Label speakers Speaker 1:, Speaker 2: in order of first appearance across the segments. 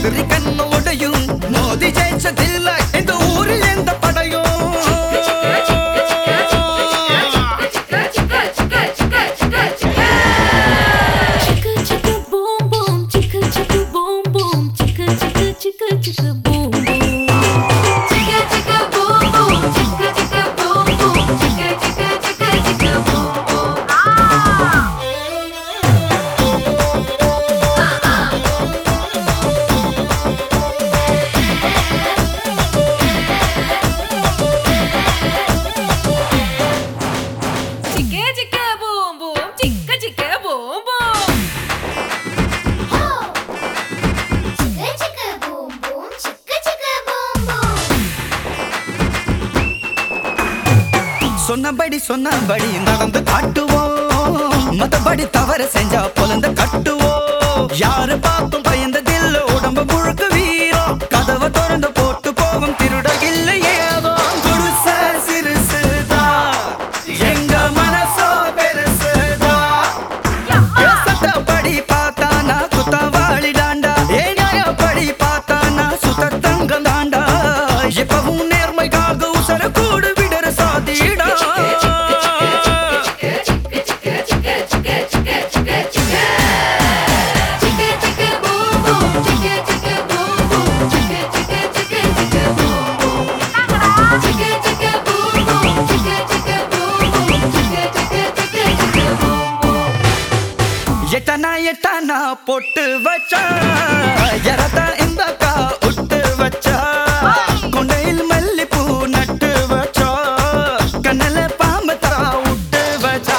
Speaker 1: எதிரி கண்ணு உடையும் மோதி ஜெயிச்சதில்ல இந்த ஊரில் எந்த படையும்
Speaker 2: Chicka chicka boom boom, chicka chicka boom boom, chicka chicka chicka chicka boom boom. Chicka chicka boom boom, chicka chicka boom boom, chicka chicka chicka chicka boom boom. Chicka chicka boom boom, chicka chicka boom boom.
Speaker 3: Chicka chicka boom boom, chicka chicka boom boom.
Speaker 1: சொன்னபடி சொன்னபடி நடந்து காட்டுவோம் மத்தபடி தவறு செஞ்சா பொலந்து கட்டுவோம் யாரு பார்த்தும் பயந்ததில்ல உடம்பு முழுக்க வீரம் கதவை திறந்து போட்டு போகும் திருட இல்லையே குடிச சிறுசுதான் எங்க மனசோ பெருசுதான் சட்டப்படி பார்த்தா நான் குத்தவாளி தாண்டா ஏ நியாயப்படி பார்த்தா நான் சுத்த தங்கம் தாண்டா எப்பவும் நேர்மைக்காக உசர கூடு விடற சாதிடா
Speaker 2: Chicka chicka boom boom, chicka chicka boom boom, chicka chicka chicka chicka boom boom. Chicka chicka boom boom, chicka chicka boom boom, chicka chicka chicka chicka boom boom.
Speaker 1: எட்டனா எட்டனா பொட்டு வச்சா எரத்தா இந்தக்கா உட்டு வச்சா கொண்டையில் மல்லிப்பூ நட்டு வச்சா கண்ணல பாம்பு தரா உட்டு வச்சா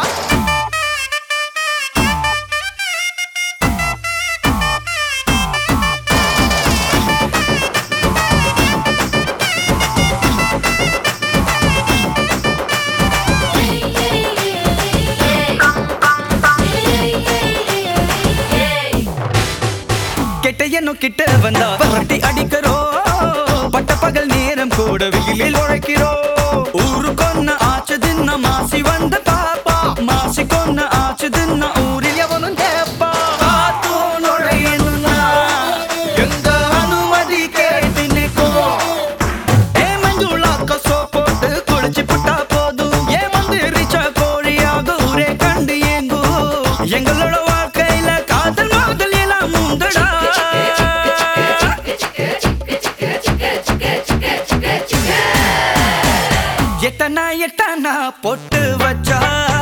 Speaker 1: கெட்டையனும் கிட்ட வந்தா பரட்டி அடிக்கிறோம் பட்ட பகல் நேரம் கூட வெயிலில் உழைக்கிறோம் ஊரு கொன்ன ஆச்சு தின்ன மாசி வந்த பாப்பா மாசி கொன்ன ஆச்சு தின்ன ஊரில் எவனும் கேப்பா காத்தும் நுழையணும்னா எங்க அனுமதி கேட்டு நிற்கும் ஏ மஞ்சுளாக்க சோப் போட்டு குளிச்சு புட்டா போதும் ஏ மந்திரிச்ச கோழியாக ஊரே கண்டு ஏங்கும் எங்களோட வாழ்க்கையில காதல் மாதல் எல்லாம் முந்தடா எட்டனா எட்டனா பொட்டு வச்சா